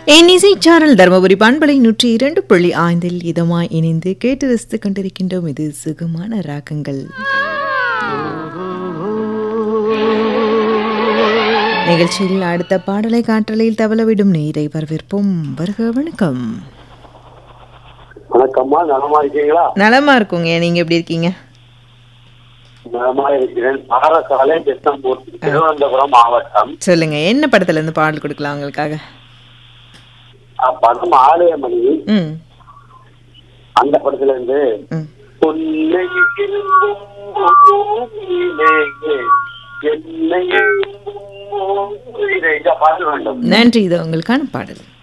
என் இசைச்சாரல் தருமபுரி பண்பலை நூற்றி இரண்டு புள்ளி ஐந்தில் இதமாய் இணைந்து கேட்டு ரசித்துக் கொண்டிருக்கின்றோம் இது சுகமான ராகங்கள் நிகழ்ச்சியில் அடுத்த பாடலை காற்றலையில் தவளவிடும் நீரை வரவேற்போம் வருக வணக்கம் வணக்கம்மா நலமா இருக்கீங்களா நலமா இருக்குங்க நீங்க எப்படி இருக்கீங்க நலமா இருக்கிறேன் பாரசாலை கிருஷ்ணமூர்த்தி திருவனந்தபுரம் மாவட்டம் சொல்லுங்க என்ன படத்துல இருந்து பாடல் கொடுக்கலாம் உங்களுக்காக படம் ஆலயமணி ம் அந்த படத்துல இருந்து ம் உன்னை விரும்பும் பூமியிலே என்னை விரும்பும் உயிரை. இந்த பாடல் வேண்டும் நன்றி இது உங்களுக்கான பாடல்